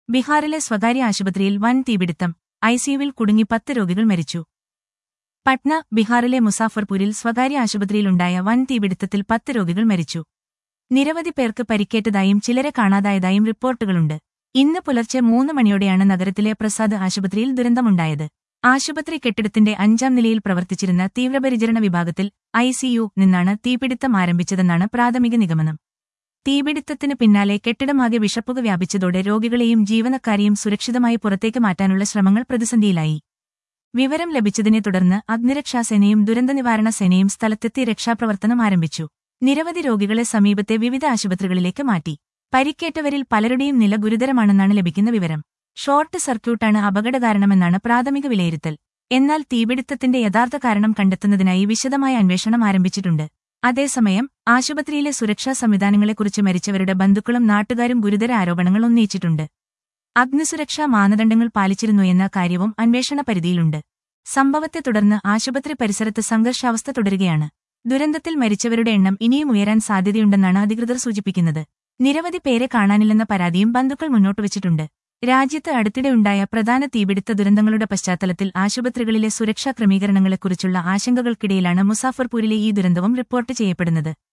ബീഹാറിലെ സ്വകാര്യ ആശുപത്രിയിൽ വൻ തീപിടുത്തം ഐസിയുവിൽ കുടുങ്ങി പത്ത് രോഗികൾ മരിച്ചു പട്ന ബീഹാറിലെ മുസാഫർപൂരിൽ സ്വകാര്യ ആശുപത്രിയിലുണ്ടായ വൻ തീപിടുത്തത്തിൽ പത്ത് രോഗികൾ മരിച്ചു നിരവധി പേർക്ക് പരിക്കേറ്റതായും ചിലരെ കാണാതായതായും റിപ്പോർട്ടുകളുണ്ട് ഇന്ന് പുലർച്ചെ മൂന്ന് മണിയോടെയാണ് നഗരത്തിലെ പ്രസാദ് ആശുപത്രിയിൽ ദുരന്തമുണ്ടായത് ആശുപത്രി കെട്ടിടത്തിന്റെ അഞ്ചാം നിലയിൽ പ്രവർത്തിച്ചിരുന്ന തീവ്രപരിചരണ വിഭാഗത്തിൽ ഐസിയു നിന്നാണ് തീപിടുത്തം ആരംഭിച്ചതെന്നാണ് പ്രാഥമിക നിഗമനം തീപിടുത്തത്തിന് പിന്നാലെ കെട്ടിടമാകെ വിഷപ്പുക വ്യാപിച്ചതോടെ രോഗികളെയും ജീവനക്കാരെയും സുരക്ഷിതമായി പുറത്തേക്ക് മാറ്റാനുള്ള ശ്രമങ്ങൾ പ്രതിസന്ധിയിലായി വിവരം ലഭിച്ചതിനെ തുടർന്ന് അഗ്നിരക്ഷാസേനയും ദുരന്തനിവാരണ സേനയും സ്ഥലത്തെത്തി രക്ഷാപ്രവർത്തനം ആരംഭിച്ചു നിരവധി രോഗികളെ സമീപത്തെ വിവിധ ആശുപത്രികളിലേക്ക് മാറ്റി പരിക്കേറ്റവരിൽ പലരുടെയും നില ഗുരുതരമാണെന്നാണ് ലഭിക്കുന്ന വിവരം ഷോർട്ട് സർക്യൂട്ടാണ് അപകടകാരണമെന്നാണ് പ്രാഥമിക വിലയിരുത്തൽ എന്നാൽ തീപിടുത്തത്തിന്റെ യഥാർത്ഥ കാരണം കണ്ടെത്തുന്നതിനായി വിശദമായ അന്വേഷണം ആരംഭിച്ചിട്ടുണ്ട് അതേസമയം ആശുപത്രിയിലെ സുരക്ഷാ സംവിധാനങ്ങളെക്കുറിച്ച് മരിച്ചവരുടെ ബന്ധുക്കളും നാട്ടുകാരും ഗുരുതര ആരോപണങ്ങൾ ഉന്നയിച്ചിട്ടുണ്ട് അഗ്നിസുരക്ഷാ മാനദണ്ഡങ്ങൾ പാലിച്ചിരുന്നു എന്ന കാര്യവും അന്വേഷണ പരിധിയിലുണ്ട് സംഭവത്തെ തുടർന്ന് ആശുപത്രി പരിസരത്ത് സംഘർഷാവസ്ഥ തുടരുകയാണ് ദുരന്തത്തിൽ മരിച്ചവരുടെ എണ്ണം ഇനിയും ഉയരാൻ സാധ്യതയുണ്ടെന്നാണ് അധികൃതർ സൂചിപ്പിക്കുന്നത് നിരവധി പേരെ കാണാനില്ലെന്ന പരാതിയും ബന്ധുക്കൾ മുന്നോട്ടുവച്ചിട്ടുണ്ട് രാജ്യത്ത് അടുത്തിടെയുണ്ടായ പ്രധാന തീപിടുത്ത ദുരന്തങ്ങളുടെ പശ്ചാത്തലത്തിൽ ആശുപത്രികളിലെ സുരക്ഷാ ക്രമീകരണങ്ങളെക്കുറിച്ചുള്ള ആശങ്കകൾക്കിടയിലാണ് മുസാഫർപൂരിലെ ഈ ദുരന്തവും റിപ്പോർട്ട് ചെയ്യപ്പെടുന്നത്